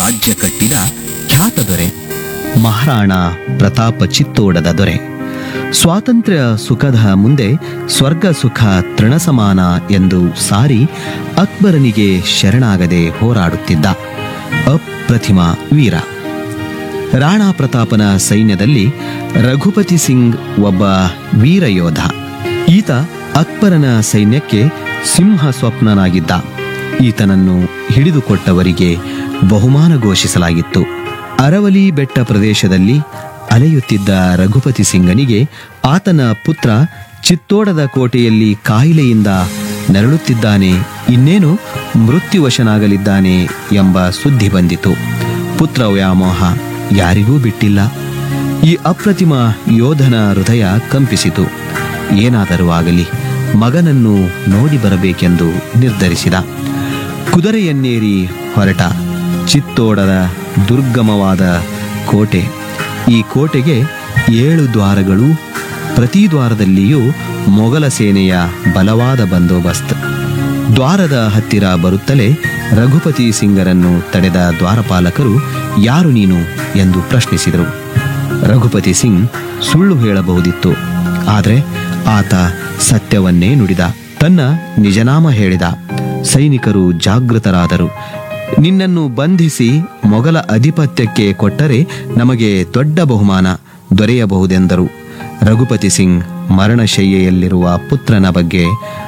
ರಾಜ್ಯ ಕಟ್ಟಿದ ಖ್ಯಾತ ದೊರೆ ಮಹಾರಾಣ ಪ್ರತಾಪ ಚಿತ್ತೋಡದ ದೊರೆ ಸ್ವಾತಂತ್ರ್ಯ ಸುಖದ ಮುಂದೆ ಸ್ವರ್ಗ ಸುಖ ತೃಣಸಮಾನ ಎಂದು ಸಾರಿ ಅಕ್ಬರನಿಗೆ ಶರಣಾಗದೆ ಹೋರಾಡುತ್ತಿದ್ದ ಅಪ್ರತಿಮ ವೀರ ರಾಣಾ ಪ್ರತಾಪನ ಸೈನ್ಯದಲ್ಲಿ ರಘುಪತಿ ಸಿಂಗ್ ಒಬ್ಬ ವೀರ ಯೋಧ ಈತ ಅಕ್ಬರನ ಸೈನ್ಯಕ್ಕೆ ಸಿಂಹ ಸ್ವಪ್ನನಾಗಿದ್ದ ಈತನನ್ನು ಹಿಡಿದುಕೊಟ್ಟವರಿಗೆ ಬಹುಮಾನ ಘೋಷಿಸಲಾಗಿತ್ತು ಅರವಲಿ ಬೆಟ್ಟ ಪ್ರದೇಶದಲ್ಲಿ ಅಲೆಯುತ್ತಿದ್ದ ರಘುಪತಿ ಸಿಂಗನಿಗೆ ಆತನ ಪುತ್ರ ಚಿತ್ತೋಡದ ಕೋಟೆಯಲ್ಲಿ ಕಾಯಿಲೆಯಿಂದ ನರಳುತ್ತಿದ್ದಾನೆ ಇನ್ನೇನು ಮೃತ್ಯುವಶನಾಗಲಿದ್ದಾನೆ ಎಂಬ ಸುದ್ದಿ ಬಂದಿತು ಪುತ್ರ ವ್ಯಾಮೋಹ ಯಾರಿಗೂ ಬಿಟ್ಟಿಲ್ಲ ಈ ಅಪ್ರತಿಮ ಯೋಧನ ಹೃದಯ ಕಂಪಿಸಿತು ಏನಾದರೂ ಆಗಲಿ ಮಗನನ್ನು ನೋಡಿ ಬರಬೇಕೆಂದು ನಿರ್ಧರಿಸಿದ ಕುದುರೆಯನ್ನೇರಿ ಹೊರಟ ಚಿತ್ತೋಡದ ದುರ್ಗಮವಾದ ಕೋಟೆ ಈ ಕೋಟೆಗೆ ಏಳು ದ್ವಾರಗಳು ಪ್ರತಿ ದ್ವಾರದಲ್ಲಿಯೂ ಮೊಘಲ ಸೇನೆಯ ಬಲವಾದ ಬಂದೋಬಸ್ತ್ ದ್ವಾರದ ಹತ್ತಿರ ಬರುತ್ತಲೇ ರಘುಪತಿ ಸಿಂಗರನ್ನು ತಡೆದ ದ್ವಾರಪಾಲಕರು ಯಾರು ನೀನು ಎಂದು ಪ್ರಶ್ನಿಸಿದರು ರಘುಪತಿ ಸಿಂಗ್ ಸುಳ್ಳು ಹೇಳಬಹುದಿತ್ತು ಆದರೆ ಆತ ಸತ್ಯವನ್ನೇ ನುಡಿದ ತನ್ನ ನಿಜನಾಮ ಹೇಳಿದ ಸೈನಿಕರು ಜಾಗೃತರಾದರು ನಿನ್ನನ್ನು ಬಂಧಿಸಿ ಮೊಘಲ ಅಧಿಪತ್ಯಕ್ಕೆ ಕೊಟ್ಟರೆ ನಮಗೆ ದೊಡ್ಡ ಬಹುಮಾನ ದೊರೆಯಬಹುದೆಂದರು ರಘುಪತಿ ಸಿಂಗ್ ಮರಣಶಯ್ಯೆಯಲ್ಲಿರುವ ಪುತ್ರನ ಬಗ್ಗೆ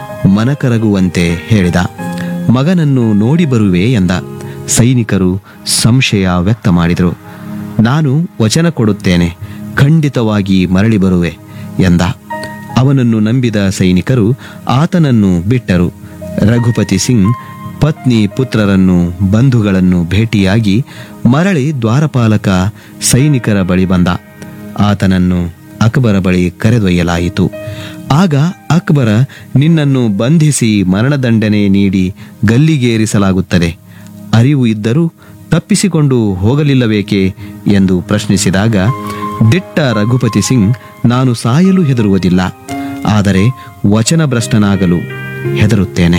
ಮನಕರಗುವಂತೆ ಹೇಳಿದ ಮಗನನ್ನು ನೋಡಿ ಬರುವೆ ಎಂದ ಸೈನಿಕರು ಸಂಶಯ ವ್ಯಕ್ತ ಮಾಡಿದರು ನಾನು ವಚನ ಕೊಡುತ್ತೇನೆ ಖಂಡಿತವಾಗಿ ಮರಳಿ ಬರುವೆ ಎಂದ ಅವನನ್ನು ನಂಬಿದ ಸೈನಿಕರು ಆತನನ್ನು ಬಿಟ್ಟರು ರಘುಪತಿ ಸಿಂಗ್ ಪತ್ನಿ ಪುತ್ರರನ್ನು ಬಂಧುಗಳನ್ನು ಭೇಟಿಯಾಗಿ ಮರಳಿ ದ್ವಾರಪಾಲಕ ಸೈನಿಕರ ಬಳಿ ಬಂದ ಆತನನ್ನು ಅಕ್ಬರ ಬಳಿ ಕರೆದೊಯ್ಯಲಾಯಿತು ಆಗ ಅಕ್ಬರ ನಿನ್ನನ್ನು ಬಂಧಿಸಿ ಮರಣದಂಡನೆ ನೀಡಿ ಗಲ್ಲಿಗೇರಿಸಲಾಗುತ್ತದೆ ಅರಿವು ಇದ್ದರೂ ತಪ್ಪಿಸಿಕೊಂಡು ಹೋಗಲಿಲ್ಲಬೇಕೆ ಎಂದು ಪ್ರಶ್ನಿಸಿದಾಗ ದಿಟ್ಟ ರಘುಪತಿ ಸಿಂಗ್ ನಾನು ಸಾಯಲು ಹೆದರುವುದಿಲ್ಲ ಆದರೆ ವಚನಭ್ರಷ್ಟನಾಗಲು ಹೆದರುತ್ತೇನೆ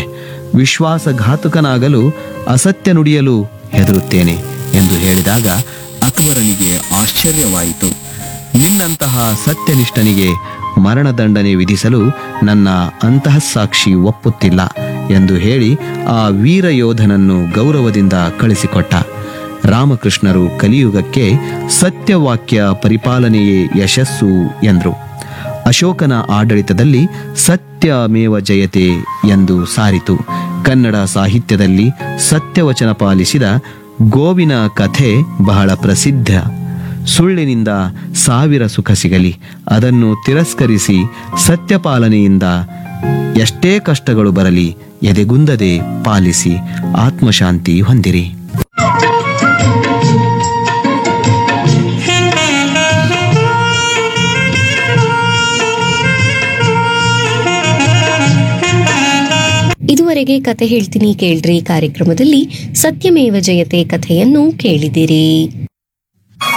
ವಿಶ್ವಾಸಘಾತುಕನಾಗಲು ಅಸತ್ಯ ನುಡಿಯಲು ಹೆದರುತ್ತೇನೆ ಎಂದು ಹೇಳಿದಾಗ ಅಕ್ಬರನಿಗೆ ಆಶ್ಚರ್ಯವಾಯಿತು ನಿನ್ನಂತಹ ಸತ್ಯನಿಷ್ಠನಿಗೆ ಮರಣದಂಡನೆ ವಿಧಿಸಲು ನನ್ನ ಅಂತಃಸಾಕ್ಷಿ ಒಪ್ಪುತ್ತಿಲ್ಲ ಎಂದು ಹೇಳಿ ಆ ವೀರ ಯೋಧನನ್ನು ಗೌರವದಿಂದ ಕಳಿಸಿಕೊಟ್ಟ ರಾಮಕೃಷ್ಣರು ಕಲಿಯುಗಕ್ಕೆ ಸತ್ಯವಾಕ್ಯ ಪರಿಪಾಲನೆಯೇ ಯಶಸ್ಸು ಎಂದರು ಅಶೋಕನ ಆಡಳಿತದಲ್ಲಿ ಸತ್ಯಮೇವ ಜಯತೆ ಎಂದು ಸಾರಿತು ಕನ್ನಡ ಸಾಹಿತ್ಯದಲ್ಲಿ ಸತ್ಯವಚನ ಪಾಲಿಸಿದ ಗೋವಿನ ಕಥೆ ಬಹಳ ಪ್ರಸಿದ್ಧ ಸುಳ್ಳಿನಿಂದ ಸಾವಿರ ಸುಖ ಸಿಗಲಿ ಅದನ್ನು ತಿರಸ್ಕರಿಸಿ ಸತ್ಯಪಾಲನೆಯಿಂದ ಎಷ್ಟೇ ಕಷ್ಟಗಳು ಬರಲಿ ಎದೆಗುಂದದೆ ಪಾಲಿಸಿ ಆತ್ಮಶಾಂತಿ ಹೊಂದಿರಿ ಇದುವರೆಗೆ ಕತೆ ಹೇಳ್ತೀನಿ ಕೇಳ್ರಿ ಕಾರ್ಯಕ್ರಮದಲ್ಲಿ ಸತ್ಯಮೇವ ಜಯತೆ ಕಥೆಯನ್ನು ಕೇಳಿದಿರಿ